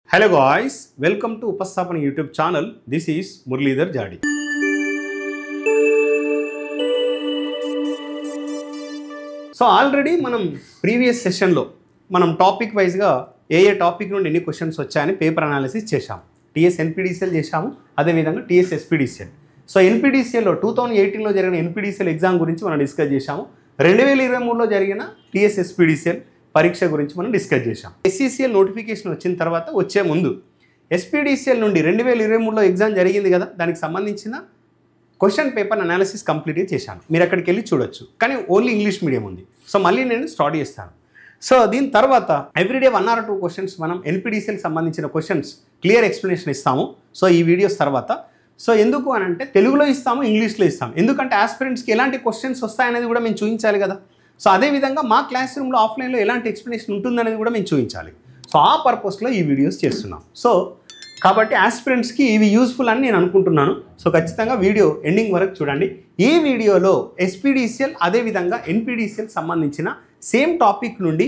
hello guys welcome to Upasthapana YouTube channel this is Muralidhar Jadi so already మనం previous సెషన్లో మనం topic వైజ్గా ఏ ఏ టాపిక్ నుండి ఎన్ని క్వశ్చన్స్ వచ్చాయని పేపర్ అనాలిసిస్ చేశాము టీఎస్ ఎన్పీడీసీఎల్ చేశాము అదేవిధంగా టీఎస్ ఎస్పీడీసీఎల్ సో ఎన్పీడీసీఎల్లో టూ థౌజండ్ ఎయిటీన్లో జరిగిన ఎన్పీడీసీఎల్ ఎగ్జామ్ గురించి మనం డిస్కస్ చేశాము రెండు వేల ఇరవై మూడులో జరిగిన టీఎస్ ఎస్పీడీసీఎల్ పరీక్ష గురించి మనం డిస్కస్ చేశాం ఎస్సీసీఎల్ నోటిఫికేషన్ వచ్చిన తర్వాత వచ్చే ముందు ఎస్పీడీసీఎల్ నుండి రెండు వేల ఇరవై మూడులో ఎగ్జామ్ జరిగింది కదా దానికి సంబంధించిన క్వశ్చన్ పేపర్ అనాలిసిస్ కంప్లీట్గా చేశాను మీరు అక్కడికి వెళ్ళి చూడొచ్చు కానీ ఓన్లీ ఇంగ్లీష్ మీడియం ఉంది సో మళ్ళీ నేను స్టార్ట్ చేస్తాను సో దీని తర్వాత everyday one or two questions మనం ఎన్పిడిసిఎల్కి సంబంధించిన క్వశ్చన్స్ క్లియర్ ఎక్స్ప్లెనేషన్ ఇస్తాము సో ఈ వీడియోస్ తర్వాత సో ఎందుకు అని అంటే తెలుగులో ఇస్తాము ఇంగ్లీష్లో ఇస్తాము ఎందుకంటే ఆస్పిరెంట్స్కి ఎలాంటి క్వశ్చన్స్ వస్తాయనేది కూడా మేము చూపించాలి కదా సో అదేవిధంగా మా క్లాస్ రూమ్లో ఆఫ్లైన్లో ఎలాంటి ఎక్స్ప్లెనేషన్ ఉంటుందనేది కూడా మేము చూపించాలి సో ఆ పర్పస్లో ఈ వీడియోస్ చేస్తున్నాం సో కాబట్టి ఆస్పిరెంట్స్కి ఇవి యూస్ఫుల్ అని నేను అనుకుంటున్నాను సో ఖచ్చితంగా వీడియో ఎండింగ్ వరకు చూడండి ఈ వీడియోలో ఎస్పీడీసీఎల్ అదేవిధంగా ఎన్పీడీసీఎల్ సంబంధించిన సేమ్ టాపిక్ నుండి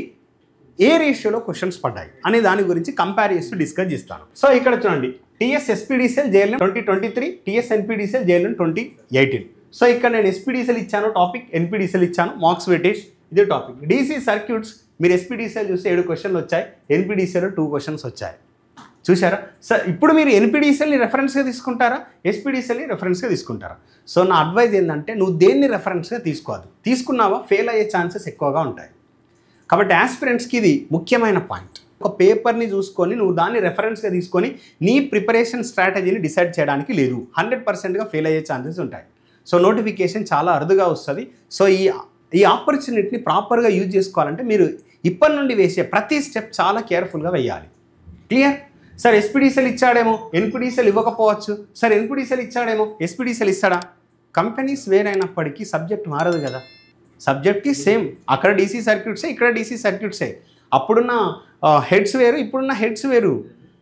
ఏ రేషియోలో క్వశ్చన్స్ పడ్డాయి అనే దాని గురించి కంపేర్ చేస్తూ డిస్కస్ చేస్తాను సో ఇక్కడ చూడండి TS SPDCL JLM twenty twenty three TS NPDCL JLM twenty eighteen so ఇక్కడ నేను ఎస్పీడీసీఎల్ ఇచ్చాను టాపిక్ ఎన్పీడీసీఎల్ ఇచ్చాను మార్క్స్ వెయిటేజ్ ఇదే టాపిక్ డీసీ సర్క్యూట్స్ మీరు ఎస్పీడీసీఎల్ చూస్తే ఏడు క్వశ్చన్లు వచ్చాయి ఎన్పీడీసీఎల్ టూ క్వశ్చన్స్ వచ్చాయి చూసారా సార్ ఇప్పుడు మీరు ఎన్పీడీసీఎల్ని రెఫరెన్స్గా తీసుకుంటారా ఎస్పీడీసీఎల్ని రెఫరెన్స్గా తీసుకుంటారా సో నా అడ్వైజ్ ఏంటంటే నువ్వు దేన్ని రెఫరెన్స్గా తీసుకోవద్దు తీసుకున్నావా ఫెయిల్ అయ్యే ఛాన్సెస్ ఎక్కువగా ఉంటాయి కాబట్టి ఆస్పిరెంట్స్కి ఇది ముఖ్యమైన పాయింట్ ఒక పేపర్ని చూసుకొని నువ్వు దాన్ని రెఫరెన్స్గా తీసుకొని నీ ప్రిపరేషన్ స్ట్రాటజీని డిసైడ్ చేయడానికి లేదు హండ్రెడ్ పర్సెంట్గా ఫెయిల్ అయ్యే ఛాన్సెస్ ఉంటాయి సో నోటిఫికేషన్ చాలా అరుదుగా వస్తుంది సో ఈ ఈ ఆపర్చునిటీని ప్రాపర్గా యూజ్ చేసుకోవాలంటే మీరు ఇప్పటి నుండి వేసే ప్రతి స్టెప్ చాలా కేర్ఫుల్గా వేయాలి క్లియర్ సార్ ఎస్పీడీసీఎల్ ఇచ్చాడేమో ఎన్పీడీసీఎల్ ఇవ్వకపోవచ్చు సార్ ఎన్పీడీసీఎల్ ఇచ్చాడేమో ఎస్పీడీసీఎల్ ఇస్తాడా కంపెనీస్ వేరైనప్పటికీ సబ్జెక్ట్ మారదు కదా సబ్జెక్ట్కి సేమ్ అక్కడ డీసీ సర్క్యూట్సే ఇక్కడ డీసీ సర్క్యూట్సే అప్పుడున్న హెడ్స్ వేరు ఇప్పుడున్న హెడ్స్ వేరు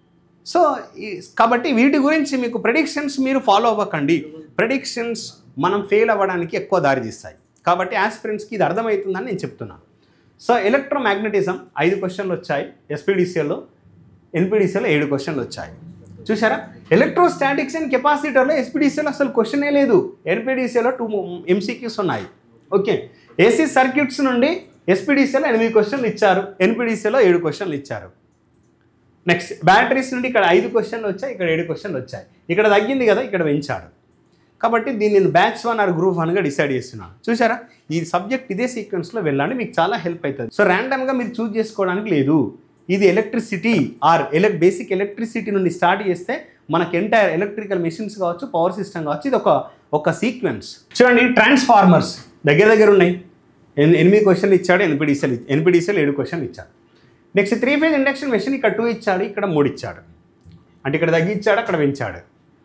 సో ఈ- కాబట్టి వీటి గురించి మీకు ప్రెడిక్షన్స్ మీరు ఫాలో అవ్వకండి ప్రెడిక్షన్స్ మనం ఫెయిల్ అవ్వడానికి ఎక్కువ దారి తీస్తాయి కాబట్టి ఆస్పిరెంట్స్కి ఇది అర్థమవుతుందని నేను చెప్తున్నాను సో ఎలక్ట్రోమాగ్నెటిజం ఐదు క్వశ్చన్లు వచ్చాయి ఎస్పీడీసీఎల్లో ఎన్పీడీసీలో ఏడు క్వశ్చన్లు వచ్చాయి చూసారా ఎలక్ట్రోస్టాటిక్స్ అండ్ కెపాసిటర్లో ఎస్పీడీసీలో అసలు క్వశ్చనే లేదు ఎన్పీడీసీలో టూ ఎంసీక్యూస్ ఉన్నాయి ఓకే ఏసీ సర్క్యూట్స్ నుండి ఎస్పీడీసీలో ఎనిమిది క్వశ్చన్లు ఇచ్చారు ఎన్పీడీసీలో ఏడు క్వశ్చన్లు ఇచ్చారు నెక్స్ట్ బ్యాటరీస్ నుండి ఇక్కడ ఐదు క్వశ్చన్లు వచ్చాయి ఇక్కడ ఏడు క్వశ్చన్లు వచ్చాయి ఇక్కడ తగ్గింది కదా ఇక్కడ పెంచాడు కాబట్టి దీన్ని నేను బ్యాచ్ వన్ ఆర్ గ్రూప్ వన్గా డిసైడ్ చేస్తున్నాను చూసారా ఈ సబ్జెక్ట్ ఇదే సీక్వెన్స్లో వెళ్ళండి మీకు చాలా హెల్ప్ అవుతుంది సో ర్యాండమ్గా మీరు చూస్ చేసుకోవడానికి లేదు ఇది ఎలక్ట్రిసిటీ ఆర్ ఎలక్ బేసిక్ ఎలక్ట్రిసిటీ నుండి స్టార్ట్ చేస్తే మనకి ఎంటైర్ ఎలక్ట్రికల్ మెషిన్స్ కావచ్చు పవర్ సిస్టమ్ కావచ్చు ఇది ఒక ఒక సీక్వెన్స్ చూడండి ట్రాన్స్ఫార్మర్స్ దగ్గర దగ్గర ఉన్నాయి ఎన్- ఎనిమిది క్వశ్చన్లు ఇచ్చాడు ఎన్పిడిసిఎల్ ఎన్పిడిసిఎల్ ఏడు క్వశ్చన్లు ఇచ్చాడు next three phase induction machine ఇక్కడ టూ ఇచ్చాడు ఇక్కడ మూడు ఇచ్చాడు అంటే ఇక్కడ తగ్గించాడు అక్కడ పెంచాడు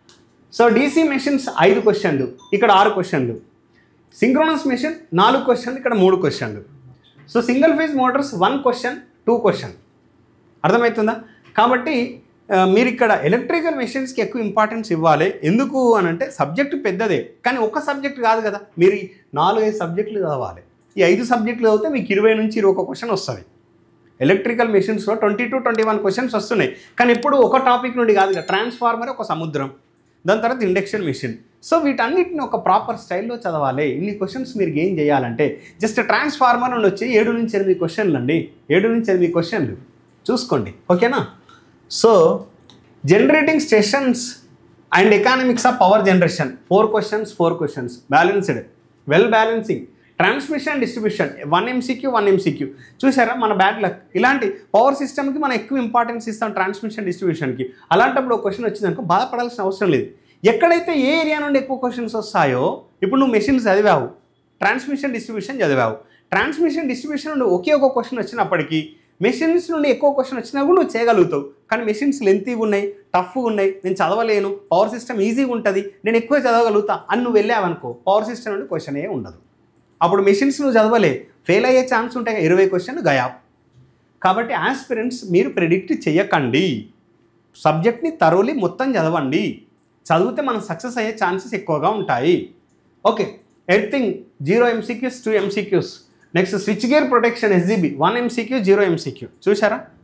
సో డీసీ మెషిన్స్ ఐదు క్వశ్చన్లు ఇక్కడ ఆరు క్వశ్చన్లు సింక్రోనస్ మెషిన్ నాలుగు క్వశ్చన్లు ఇక్కడ మూడు క్వశ్చన్లు so single phase motors one question two question అర్థమవుతుందా కాబట్టి ఆ, మీరు ఇక్కడ ఎలక్ట్రికల్ మెషిన్స్కి ఎక్కువ ఇంపార్టెన్స్ ఇవ్వాలి ఎందుకు అని అంటే సబ్జెక్టు పెద్దదే కానీ ఒక సబ్జెక్ట్ కాదు కదా మీరు ఈ నాలుగైదు సబ్జెక్టులు చదవాలి ఈ ఐదు సబ్జెక్టులు చదివితే మీకు ఇరవై నుంచి ఇరవై ఒక క్వశ్చన్ వస్తుంది ఎలక్ట్రికల్ మెషిన్స్లో twenty to twenty one questions వస్తున్నాయి కానీ ఇప్పుడు ఒక టాపిక్ నుండి కాదు కదా ట్రాన్స్ఫార్మర్ ఒక సముద్రం దాని తర్వాత ఇండక్షన్ మెషిన్ సో వీటన్నిటిని ఒక ప్రాపర్ స్టైల్లో చదవాలి ఇన్ని క్వశ్చన్స్ మీరు గెయిన్ చేయాలంటే జస్ట్ ట్రాన్స్ఫార్మర్ నుండి వచ్చి ఏడు నుంచి ఎనిమిది క్వశ్చన్లు అండి ఏడు నుంచి ఎనిమిది క్వశ్చన్లు చూసుకోండి ఓకేనా so generating stations and economics of power generation four questions four questions balanced well balancing transmission distribution one MCQ one MCQ చూసారా మన బ్యాడ్ లక్ ఇలాంటి పవర్ సిస్టమ్కి మనం ఎక్కువ ఇంపార్టెన్స్ ఇస్తాం ట్రాన్స్మిషన్ డిస్ట్రిబ్యూషన్కి అలాంటప్పుడు ఒక క్వశ్చన్ వచ్చిందనుకో బాధపడాల్సిన అవసరం లేదు ఎక్కడైతే ఏ ఏరియా నుండి ఎక్కువ క్వశ్చన్స్ వస్తాయో ఇప్పుడు నువ్వు మెషిన్స్ చదివావు ట్రాన్స్మిషన్ డిస్ట్రిబ్యూషన్ చదివావు ట్రాన్స్మిషన్ డిస్ట్రిబ్యూషన్ నుండి ఒకే ఒక క్వశ్చన్ వచ్చినప్పటికీ మెషిన్స్ నుండి ఎక్కువ క్వశ్చన్ వచ్చినా కూడా నువ్వు చేయగలుగుతావు కానీ మెషిన్స్ లెంతీగా ఉన్నాయి టఫ్గా ఉన్నాయి నేను చదవలేను పవర్ సిస్టమ్ ఈజీగా ఉంటుంది నేను ఎక్కువ చదవగలుగుతా అని నువ్వు వెళ్ళావనుకో పవర్ సిస్టమ్ నుండి క్వశ్చన్ ఏ ఉండదు అప్పుడు మెషిన్స్ నువ్వు చదవలే ఫెయిల్ అయ్యే ఛాన్స్ ఉంటాయి కదా, ఇరవై క్వశ్చన్ గయా కాబట్టి ఆస్పిరెంట్స్ మీరు ప్రెడిక్ట్ చేయకండి సబ్జెక్ట్ని తరోలి మొత్తం చదవండి చదివితే మనం సక్సెస్ అయ్యే ఛాన్సెస్ ఎక్కువగా ఉంటాయి okay everything zero MCQs two MCQs next switch gear protection SGB one MCQ zero MCQ చూసారా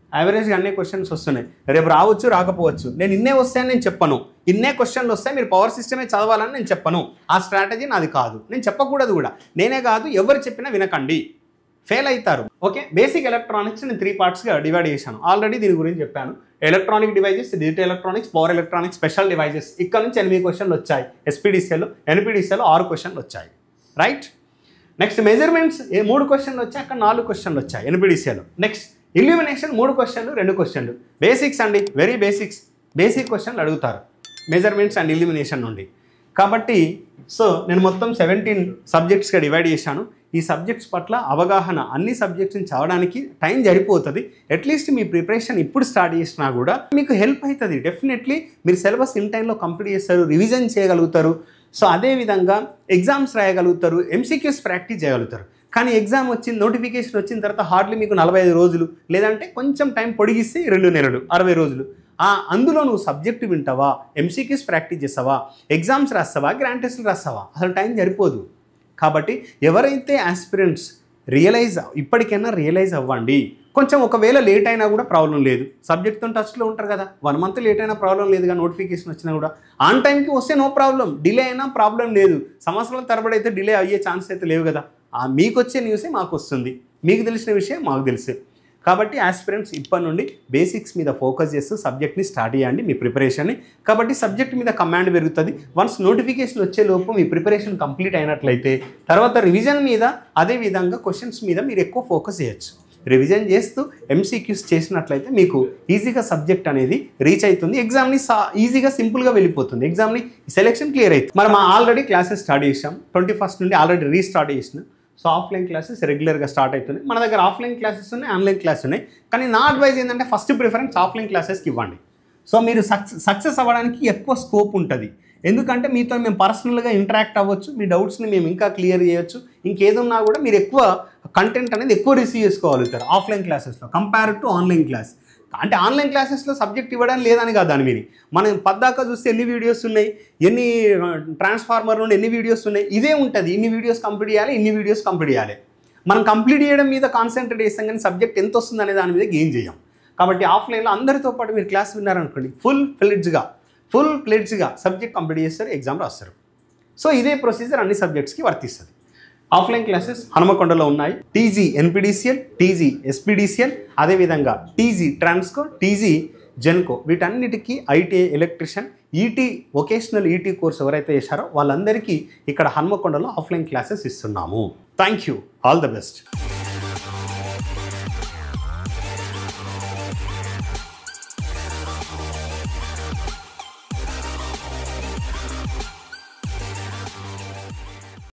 యావరేజ్గా అన్ని క్వశ్చన్స్ వస్తున్నాయి రేపు రావచ్చు రాకపోవచ్చు నేను ఇన్నే వస్తాయని నేను చెప్పను ఇన్నే క్వశ్చన్లు వస్తాయి మీరు పవర్ సిస్టమే చదవాలని నేను చెప్పను ఆ స్ట్రాటజీ నాది కాదు నేను చెప్పకూడదు కూడా నేనే కాదు ఎవరు చెప్పినా వినకండి ఫెయిల్ అవుతారు ఓకే బేసిక్ ఎలక్ట్రానిక్స్ నేను త్రీ పార్ట్స్గా డివైడ్ చేశాను ఆల్రెడీ దీని గురించి చెప్పాను electronic devices digital electronics power electronics special devices ఇక్కడ నుంచి ఎనిమిది క్వశ్చన్లు వచ్చాయి ఎస్పీడీసీఎల్ ఎన్పీడీసీఎల్ ఆరు క్వశ్చన్లు వచ్చాయి రైట్ నెక్స్ట్ మెజర్మెంట్స్ ఏ మూడు క్వశ్చన్లు వచ్చాయి అక్కడ నాలుగు క్వశ్చన్లు వచ్చాయి ఎన్పీడీసీఎల్ నెక్స్ట్ ఇల్యూమినేషన్ మూడు క్వశ్చన్లు రెండు క్వశ్చన్లు బేసిక్స్ అండి వెరీ బేసిక్స్ బేసిక్ క్వశ్చన్లు అడుగుతారు మెజర్మెంట్స్ అండ్ ఇల్యూమినేషన్ నుండి కాబట్టి సో నేను మొత్తం సెవెంటీన్ సబ్జెక్ట్స్గా డివైడ్ చేశాను ఈ సబ్జెక్ట్స్ పట్ల అవగాహన అన్ని సబ్జెక్ట్స్ని చదవడానికి టైం సరిపోతుంది అట్లీస్ట్ మీ ప్రిపరేషన్ ఇప్పుడు స్టార్ట్ చేసినా కూడా మీకు హెల్ప్ అవుతుంది డెఫినెట్లీ మీరు సిలబస్ ఇన్ టైంలో కంప్లీట్ చేస్తారు రివిజన్ చేయగలుగుతారు సో అదేవిధంగా ఎగ్జామ్స్ రాయగలుగుతారు ఎంసీక్యూస్ ప్రాక్టీస్ చేయగలుగుతారు కానీ ఎగ్జామ్ వచ్చిన నోటిఫికేషన్ వచ్చిన తర్వాత హార్డ్లీ మీకు నలభై ఐదు రోజులు లేదంటే కొంచెం టైం పొడిగిస్తే రెండు నెలలు అరవై రోజులు ఆ అందులో నువ్వు సబ్జెక్ట్ వింటావా ఎంసీక్యూస్ ప్రాక్టీస్ చేస్తావా ఎగ్జామ్స్ రాస్తావా గ్రాండ్ టెస్ట్లు రాస్తావా అసలు టైం సరిపోదు కాబట్టి ఎవరైతే ఆస్పిరెంట్స్ రియలైజ్ ఇప్పటికైనా రియలైజ్ అవ్వండి కొంచెం ఒకవేళ లేట్ అయినా కూడా ప్రాబ్లం లేదు సబ్జెక్ట్తో టచ్లో ఉంటారు కదా వన్ మంత్ లేట్ అయినా ప్రాబ్లం లేదుగా నోటిఫికేషన్ వచ్చినా కూడా ఆన్ టైంకి వస్తే నో ప్రాబ్లం డిలే అయినా ప్రాబ్లం లేదు సంవత్సరాల తరబడి అయితే డిలే అయ్యే ఛాన్స్ అయితే లేవు కదా ఆ మీకు వచ్చే న్యూసే మాకు వస్తుంది మీకు తెలిసిన విషయం మాకు తెలుసు కాబట్టి ఆస్పిరెంట్స్ ఇప్పటి నుండి బేసిక్స్ మీద ఫోకస్ చేస్తూ సబ్జెక్ట్ని స్టార్ట్ చేయండి మీ ప్రిపరేషన్ని కాబట్టి సబ్జెక్ట్ మీద కమాండ్ పెరుగుతుంది వన్స్ నోటిఫికేషన్ వచ్చే లోపు మీ ప్రిపరేషన్ కంప్లీట్ అయినట్లయితే తర్వాత రివిజన్ మీద అదే విధంగా క్వశ్చన్స్ మీద మీరు ఎక్కువ ఫోకస్ చేయొచ్చు రివిజన్ చేస్తూ ఎంసీక్యూస్ చేసినట్లయితే మీకు ఈజీగా సబ్జెక్ట్ అనేది రీచ్ అవుతుంది ఎగ్జామ్ని సా ఈజీగా సింపుల్గా వెళ్ళిపోతుంది ఎగ్జామ్ని సెలెక్షన్ క్లియర్ అవుతుంది మనం ఆల్రెడీ క్లాసెస్ స్టార్ట్ చేసాం ట్వంటీ ఫస్ట్ నుండి ఆల్రెడీ రీస్టార్ట్ చేసిన సో ఆఫ్లైన్ క్లాసెస్ రెగ్యులర్గా స్టార్ట్ అవుతుంది మన దగ్గర ఆఫ్లైన్ క్లాసెస్ ఉన్నాయి ఆన్లైన్ క్లాసెస్ ఉన్నాయి కానీ నా అడ్వైజ్ ఏంటంటే ఫస్ట్ ప్రిఫరెన్స్ ఆఫ్లైన్ క్లాసెస్కి ఇవ్వండి సో మీరు సక్సెస్ సక్సెస్ అవ్వడానికి ఎక్కువ స్కోప్ ఉంటుంది ఎందుకంటే మీతో మేము పర్సనల్గా ఇంటరాక్ట్ అవ్వచ్చు మీ డౌట్స్ని మేము ఇంకా క్లియర్ చేయొచ్చు ఇంకేదున్నా కూడా మీరు ఎక్కువ కంటెంట్ అనేది ఎక్కువ రిసీవ్ చేసుకోగలుగుతారు ఆఫ్లైన్ క్లాసెస్లో కంపేర్ టు ఆన్లైన్ క్లాస్ అంటే ఆన్లైన్ క్లాసెస్లో సబ్జెక్ట్ ఇవ్వడం లేదని కాదు దాని మీద మనం పద్దాక చూస్తే ఎన్ని వీడియోస్ ఉన్నాయి ఎన్ని ట్రాన్స్ఫార్మర్ నుండి ఎన్ని వీడియోస్ ఉన్నాయి ఇదే ఉంటుంది ఇన్ని వీడియోస్ కంప్లీట్ చేయాలి ఇన్ని వీడియోస్ కంప్లీట్ చేయాలి మనం కంప్లీట్ చేయడం మీద కాన్సన్ట్రేట్ చేస్తాం కానీ సబ్జెక్ట్ ఎంత వస్తుంది అనే దాని మీద గెయిన్ చేయం కాబట్టి ఆఫ్లైన్లో అందరితో పాటు మీరు క్లాస్ విన్నారనుకోండి ఫుల్ ఫ్లెడ్జ్గా ఫుల్ ఫ్లెడ్జ్గా సబ్జెక్ట్ కంప్లీట్ చేస్తారు ఎగ్జామ్ రాస్తారు సో ఇదే ప్రొసీజర్ అన్ని సబ్జెక్ట్స్కి వర్తిస్తుంది ఆఫ్లైన్ క్లాసెస్ హనుమకొండలో ఉన్నాయి టీజీ ఎన్పిడిసిఎల్ టీజీ ఎస్పీడీసీఎల్ అదేవిధంగా టీజీ ట్రాన్స్కో టీజీ జెన్కో వీటన్నిటికీ ITI electrician ET vocational ET course ఎవరైతే చేశారో వాళ్ళందరికీ ఇక్కడ హన్మకొండలో ఆఫ్లైన్ క్లాసెస్ ఇస్తున్నాము thank you all the best